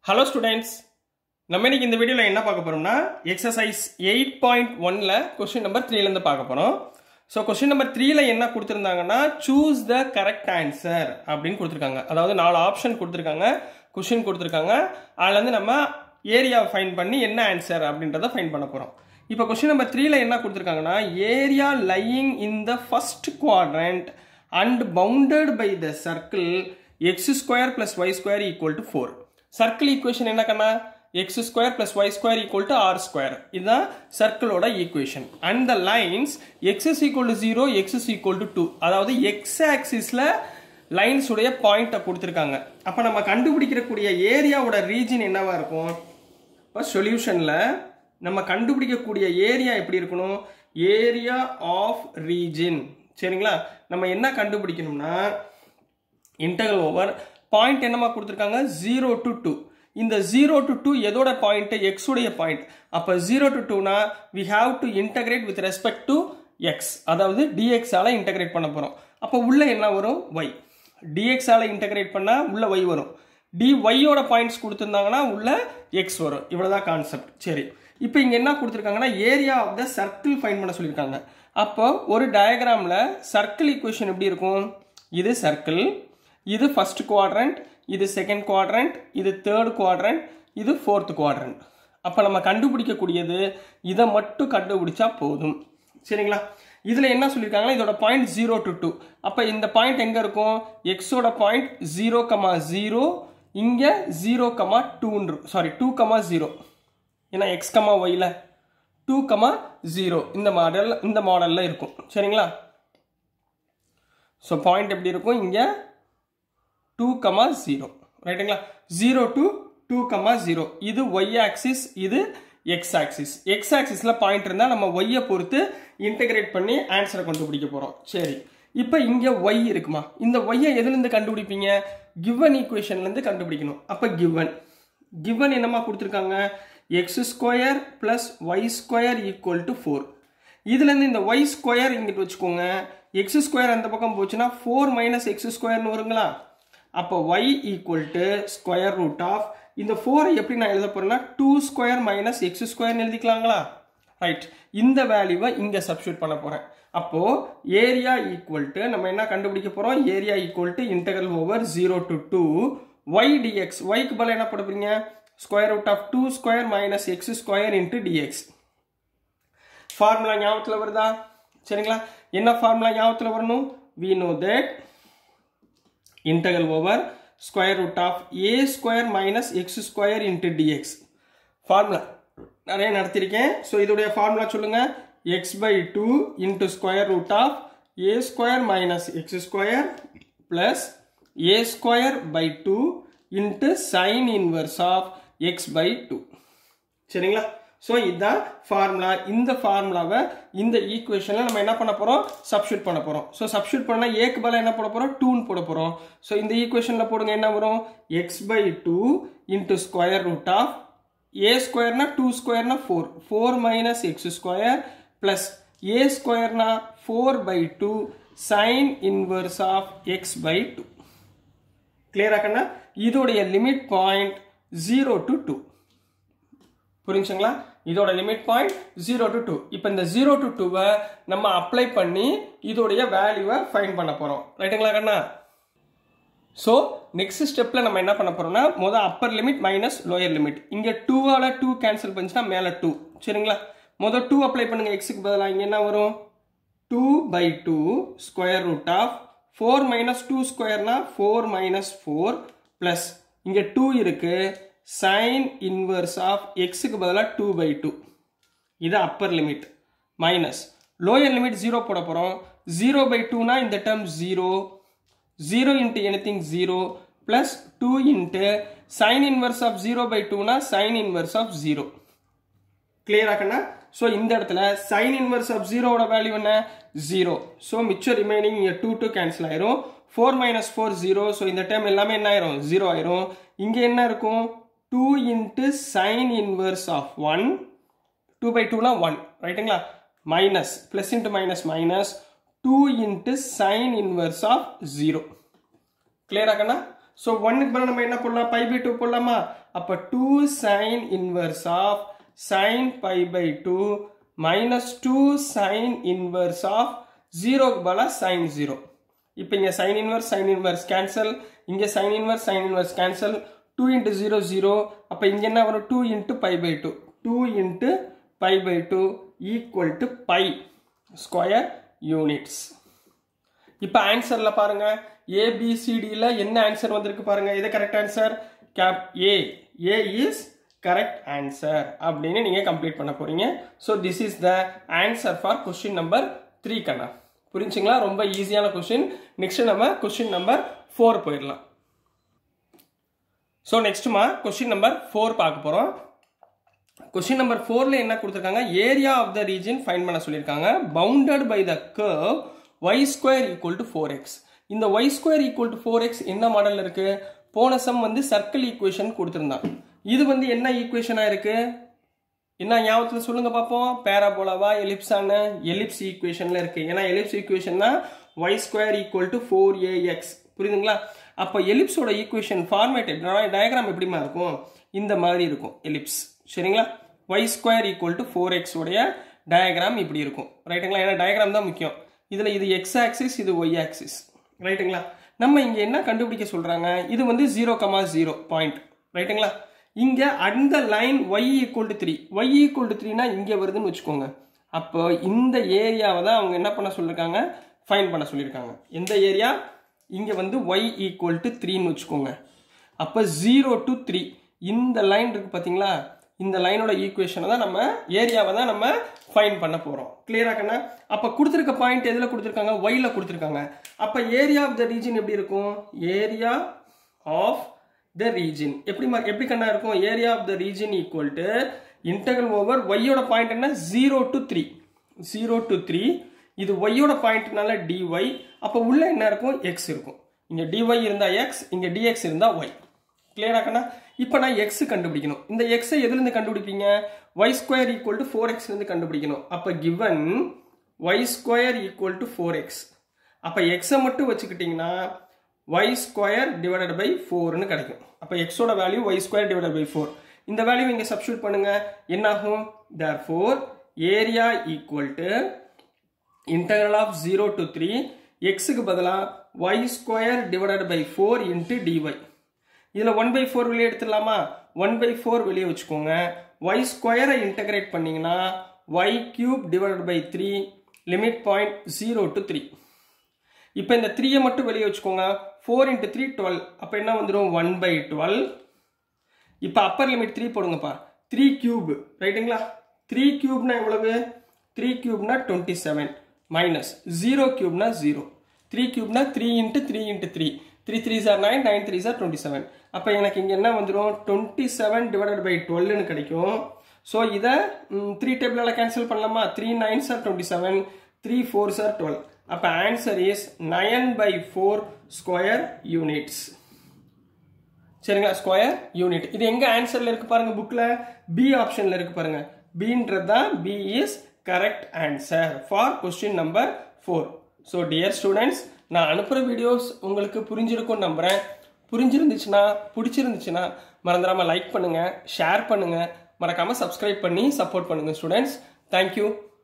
hello students நம்ம இன்னைக்கு இந்த வீடியோவில் என்ன பார்க்க போறோம்னா எக்ஸசைஸ் எயிட் பாயிண்ட் ஒன்ல கொஸ்டின் நம்பர் த்ரீலேருந்து பார்க்க போகிறோம் ஸோ கொஸ்டின் நம்பர் த்ரீல என்ன கொடுத்துருந்தாங்கன்னா சூஸ் த கரெக்ட் ஆன்சர் அப்படின்னு கொடுத்துருக்காங்க அதாவது நாலு ஆப்ஷன் கொடுத்துருக்காங்க கொஸ்டின் கொடுத்துருக்காங்க அதுலேருந்து நம்ம ஏரியாவை ஃபைன் பண்ணி என்ன ஆன்சர் அப்படின்றத ஃபைன் பண்ண போகிறோம் இப்போ கொஸ்டின் நம்பர் த்ரீல என்ன கொடுத்துருக்காங்கன்னா area lying in the first quadrant and bounded by the circle x square plus y square equal to four circle equation என்ன கண்ணா x square plus y square equal to r square இதுதான் சர்க்கிளோட equation and the lines x is equal to zero x is equal to two அதாவது x ஆக்சிஸில் lines உடைய பாயிண்ட்டை கொடுத்துருக்காங்க அப்போ நம்ம கண்டுபிடிக்கக்கூடிய ஏரியாவோட ரீஜன் என்னவா இருக்கும் இப்போ சொல்யூஷனில் நம்ம கண்டுபிடிக்கக்கூடிய ஏரியா எப்படி இருக்கணும் ஏரியா ஆஃப் ரீஜன் சரிங்களா நம்ம என்ன கண்டுபிடிக்கணும்னா இன்டகல் ஓவர் பாயிண்ட் என்னமா கொடுத்துருக்காங்க ஜீரோ டு டூ இந்த ஜீரோ டு டூ எதோட பாயிண்ட் எக்ஸ் உடைய பாயிண்ட் அப்போ ஜீரோ டு டூனா we have to integrate with respect to x அதாவது டிஎக்ஸால இன்டகிரேட் பண்ண போகிறோம் அப்போ உள்ள என்ன வரும் ஒய் டிஎக்ஸால இன்டகிரேட் பண்ணால் உள்ள ஒய் வரும் டி ஒய்யோட பாயிண்ட்ஸ் கொடுத்துருந்தாங்கன்னா உள்ள எக்ஸ் வரும் இவ்வளோதான் கான்செப்ட் சரி இப்போ இங்கே என்ன கொடுத்துருக்காங்கன்னா area of the circle find பண்ண சொல்லியிருக்காங்க அப்போ ஒரு டயக்ராமில் சர்க்கிள் ஈக்குவேஷன் எப்படி இருக்கும் இது சர்க்கிள் இது ஃபர்ஸ்ட் குவாட்ரண்ட் இது செகண்ட் குவாட்ரண்ட் இது தேர்ட் குவாட்ரண்ட் இது ஃபோர்த் குவாட்ரண்ட் அப்போ நம்ம கண்டுபிடிக்கக்கூடியது இதை மட்டும் கண்டுபிடிச்சா போதும் சரிங்களா இதில் என்ன சொல்லியிருக்காங்கன்னா இதோட பாயிண்ட் ஜீரோ டு டூ அப்போ இந்த பாயிண்ட் எங்கே இருக்கும் எக்ஸோட பாயிண்ட் ஜீரோ கமா ஜீரோ இங்கே ஜீரோ கமா டூன்று சாரி டூ கமா ஜீரோ ஏன்னா எக்ஸ் கமா ஒய்ல டூ கமா ஜீரோ இந்த மாடல் இந்த மாடலில் இருக்கும் சரிங்களா ஸோ பாயிண்ட் எப்படி இருக்கும் இங்கே டூ கமா ஜீரோ ரைட்டுங்களா zero to two comma zero இது ஒய் ஆக்சிஸ் இது எக்ஸ் ஆக்சிஸ் எக்ஸ் ஆக்சிஸில் பாயிண்ட் இருந்தால் நம்ம ஒய்யை பொறுத்து இன்டகிரேட் பண்ணி ஆன்சரை கண்டுபிடிக்க போகிறோம் சரி இப்போ இங்கே ஒய் இருக்குமா இந்த ஒய்யை எதுலேருந்து கண்டுபிடிப்பீங்க கிவன் ஈக்குவேஷன்லேருந்து கண்டுபிடிக்கணும் அப்போ கிவன் கிவன் என்னமா கொடுத்துருக்காங்க x square plus y square equal to four இதுலேருந்து இந்த ஒய் ஸ்கொயர் இங்கிட்டு வச்சுக்கோங்க எக்ஸ் ஸ்கொயர் அந்த பக்கம் போச்சுன்னா ஃபோர் மைனஸ் எக்ஸ் ஸ்கொயர்னு வருங்களா அப்போ y equal to square root of இந்த ஃபோரை எப்படி நான் எழுத போறேன்னா டூ ஸ்கொயர் மைனஸ் எக்ஸ் ஸ்கொயர்னு எழுதிக்கலாங்களா ரைட் இந்த வேல்யூவை இங்கே சப்ஸ்டியூட் பண்ண போகிறேன் அப்போ ஏரியா ஈக்குவல் டு நம்ம என்ன கண்டுபிடிக்க போகிறோம் area equal to integral over zero to two y dx ஒய்க்கு பதில் என்ன போடுறீங்க square root of two square minus x square into dx formula ஞாபகத்தில் வருதா சரிங்களா என்ன ஃபார்முலா ஞாபகத்தில் வரணும் we know that integral over square root of a square minus x square into dx formula நிறைய நடத்திருக்கேன் ஸோ இதோடைய ஃபார்முலா சொல்லுங்க x by two into square root of a square minus x square plus a square by two into sine inverse of x by two சரிங்களா so இதுதான் formula இந்த ஃபார்முலாவை இந்த ஈக்குவேஷனில் நம்ம என்ன பண்ண போகிறோம் சப்ஸ்டியூட் பண்ண போகிறோம் ஸோ சப்ஸ்டியூட் பண்ணால் ஏக்கு பதிலாக என்ன போட போகிறோம் டூன்னு போட போகிறோம் ஸோ இந்த ஈக்குவேஷனில் போடுங்க என்ன வரும் x by two into square root of a ஸ்கொயர்னா டூ ஸ்கொயர்னா four four minus x square plus a ஸ்கொயர்னா four by two sine inverse of x by two கிளியரா கண்ணா இதோடைய limit point zero to two புரிஞ்சுங்களா இதோட limit point zero to two இப்போ இந்த ஜீரோ டு டூவை நம்ம அப்ளை பண்ணி இதோடைய வேல்யூவை ஃபைன் பண்ண போகிறோம் ரைட்டுங்களா கண்ணா ஸோ நெக்ஸ்ட் ஸ்டெப்பில் நம்ம என்ன பண்ண போகிறோம்னா மொதல் upper limit minus lower limit இங்கே டூவால் டூ கேன்சல் பண்ணிச்சுன்னா மேலே டூ சரிங்களா மொதல் டூ அப்ளை பண்ணுங்க எக்ஸுக்கு பதிலாக இங்கே என்ன வரும் two by two square root of four minus two ஸ்கொயர்னா ஃபோர் மைனஸ் ஃபோர் ப்ளஸ் இங்கே டூ இருக்குது சைன் இன்வர்ஸ் ஆஃப் எக்ஸுக்கு பதிலாக டூ பை டூ இது upper limit minus lower limit zero போட போகிறோம் ஜீரோ பை டூனா இந்த term zero zero into anything zero plus two into sine inverse of zero by டூனா சைன் இன்வர்ஸ் ஆஃப் ஜீரோ கிளியராக்கண்ணா so இந்த இடத்துல sine inverse of ஜீரோவோட value என்ன zero so மிச்சம் ரிமைனிங் இங்கே டூ டூ கேன்சல் ஆயிரும் four minus four zero so இந்த term எல்லாமே என்ன ஆயிரும் ஜீரோ ஆயிரும் இங்கே என்ன இருக்கும் two into sine inverse of one two by டூனா ஒன் ரைட்டுங்களா minus plus into minus minus two into sine inverse of zero கிளியராக்கண்ணா ஸோ ஒன்னுக்கு பதிலாக நம்ம என்ன போடலாம் பை பை டூ போடலாமா அப்போ two sine inverse of sine pi by two minus two sine inverse of ஜீரோக்கு பதிலாக சைன் ஜீரோ இப்போ இங்கே sine inverse sine inverse cancel இங்கே sine inverse sine inverse cancel two into zero zero அப்போ இங்கே என்ன வரும் two into pi by two two into pi by two equal to pi square units இப்போ ஆன்சரில் பாருங்க ஏபிசிடியில் என்ன ஆன்சர் வந்திருக்கு பாருங்க இது கரெக்ட் ஆன்சர் கேப் ஏ ஏ இஸ் கரெக்ட் ஆன்சர் அப்படின்னு நீங்கள் கம்ப்ளீட் பண்ண போறீங்க so this is the answer for question number three கண்ணா புரிஞ்சுங்களா ரொம்ப ஈஸியான கொஸ்டின் நெக்ஸ்ட் நம்ம கொஸ்டின் நம்பர் ஃபோர் போயிடலாம் ஸோ நெக்ஸ்ட்டுமா கொஸ்டின் நம்பர் ஃபோர் பார்க்க போகிறோம் கொஸ்டின் நம்பர் ஃபோரில் என்ன கொடுத்துருக்காங்க area of the region find பண்ண சொல்லியிருக்காங்க bounded by the curve y square equal to four x இந்த y square equal to four x என்ன மாடலில் இருக்கு போன சம் வந்து சர்க்கிள் ஈக்குவேஷன் கொடுத்துருந்தான் இது வந்து என்ன ஈக்குவேஷனாக இருக்கு என்ன ஞாபகத்தில் சொல்லுங்க பார்ப்போம் பேராபோலாவா எலிப்ஸான எலிப்ஸ் ஈக்குவேஷனில் இருக்கு ஏன்னா எலிப்ஸ் ஈக்குவேஷன்னா y square equal to four a x புரியுதுங்களா அப்போ எலிப்ஸோட ஈக்குவேஷன் ஃபார்மேட் டயக்ராம் எப்படிமா இருக்கும் இந்த மாதிரி இருக்கும் எலிப்ஸ் சரிங்களா y square equal to four x உடைய டயக்ராம் இப்படி இருக்கும் ரைட்டுங்களா ஏன்னா டயக்ராம் தான் முக்கியம் இதில் இது எக்ஸ் ஆக்சிஸ் இது ஒய் ஆக்சிஸ் ரைட்டுங்களா நம்ம இங்கே என்ன கண்டுபிடிக்க சொல்கிறாங்க இது வந்து ஜீரோ கமா ஜீரோ பாயிண்ட் ரைட்டுங்களா இங்கே அந்த line y equal to three y equal to த்ரீனா இங்கே வருதுன்னு வச்சுக்கோங்க அப்போ இந்த ஏரியாவை தான் அவங்க என்ன பண்ண சொல்லியிருக்காங்க ஃபைன் பண்ண சொல்லியிருக்காங்க எந்த ஏரியா இங்கே வந்து ஒய் ஈக்குவல் டு த்ரீன்னு வச்சுக்கோங்க அப்போ ஜீரோ டு த்ரீ இந்த லைன் இருக்கு பார்த்தீங்களா இந்த லைனோட ஈக்குவேஷனை தான் நம்ம ஏரியாவை தான் நம்ம ஃபைன் பண்ண போகிறோம் கிளியரா கண்ணா அப்போ கொடுத்துருக்க பாயிண்ட் எதில் கொடுத்துருக்காங்க ஒய்ல கொடுத்துருக்காங்க அப்போ ஏரியா ஆஃப் த ரீஜன் எப்படி இருக்கும் ஏரியா ஆஃப் த ரீஜன் எப்படி மா- எப்படி கண்ணா இருக்கும் area of the region equal to integral over ஒய்யோட பாயிண்ட் என்ன zero to three zero to three இது ஒய்யோட பாயிண்ட்னால டிஒய் அப்போ உள்ள என்ன இருக்கும் எக்ஸ் இருக்கும் இங்கே டிஒய் இருந்தால் எக்ஸ் இங்கே டிஎக்ஸ் இருந்தால் ஒய் கிளியரா கண்ணா இப்போ நான் எக்ஸ் கண்டுபிடிக்கணும் இந்த எக்ஸை எதுலேருந்து கண்டுபிடிப்பீங்க y square equal to four எக்ஸ்லேருந்து கண்டுபிடிக்கணும் அப்போ given y square equal to four x அப்போ எக்ஸை மட்டும் வச்சுக்கிட்டிங்கன்னா ஒய் ஸ்கொயர் டிவைடட் பை ஃபோர்னு கிடைக்கும் அப்போ எக்ஸோட value y square divided by four இந்த வேல்யூ இங்கே சப்ஸ்டியூட் பண்ணுங்க என்னாகும் therefore area equal to integral of zero to three எக்ஸுக்கு பதிலாக y square divided by four into d y இதில் ஒன் பை ஃபோர் வெளியே எடுத்துடலாமா ஒன் பை ஃபோர் வெளியே வச்சுக்கோங்க ஒய் ஸ்கொயரை இன்டகிரேட் பண்ணீங்கன்னா y cube divided by three limit point zero to three இப்போ இந்த த்ரீயை மட்டும் வெளியே வச்சுக்கோங்க ஃபோர் இன்ட்டு த்ரீ டுவெல் அப்போ என்ன வந்துடும் ஒன் பை டுவெல் இப்போ அப்பர் லிமிட் த்ரீ போடுங்கப்பா த்ரீ கியூப் ரைட்டுங்களா த்ரீ கியூப்னா எவ்வளவு த்ரீ கியூப்னா டுவெண்ட்டி செவன் மைனஸ் ஜீரோ கியூப்னா ஜீரோ த்ரீ கியூப்னா three into three into three three three சார் நைன் நைன் த்ரீ சார் டுவெண்ட்டி செவன் அப்போ எனக்கு இங்கே என்ன வந்துடும் டுவெண்ட்டி செவன் டிவைடட் பை டுவெல்னு கிடைக்கும் ஸோ இதை த்ரீ டேபிளால் கேன்சல் பண்ணலாமா த்ரீ நைன் சார் டுவெண்ட்டி செவன் த்ரீ ஃபோர் சார் டுவெல் அப்போ answer is nine by four square units சரிங்களா ஸ்கொயர் யூனிட் இது எங்க ஆன்சர்ல இருக்கு பாருங்க புக்ல பி ஆப்ஷன்ல இருக்கு பாருங்க பின்றது தான் B is correct answer for question number four so dear students நான் அனுப்புகிற வீடியோஸ் உங்களுக்கு புரிஞ்சிருக்கும் நம்புறேன் புரிஞ்சிருந்துச்சுன்னா பிடிச்சிருந்துச்சுன்னா மறந்துடாம லைக் பண்ணுங்க ஷேர் பண்ணுங்க மறக்காம சப்ஸ்கிரைப் பண்ணி சப்போர்ட் பண்ணுங்க ஸ்டூடெண்ட்ஸ் தேங்க்யூ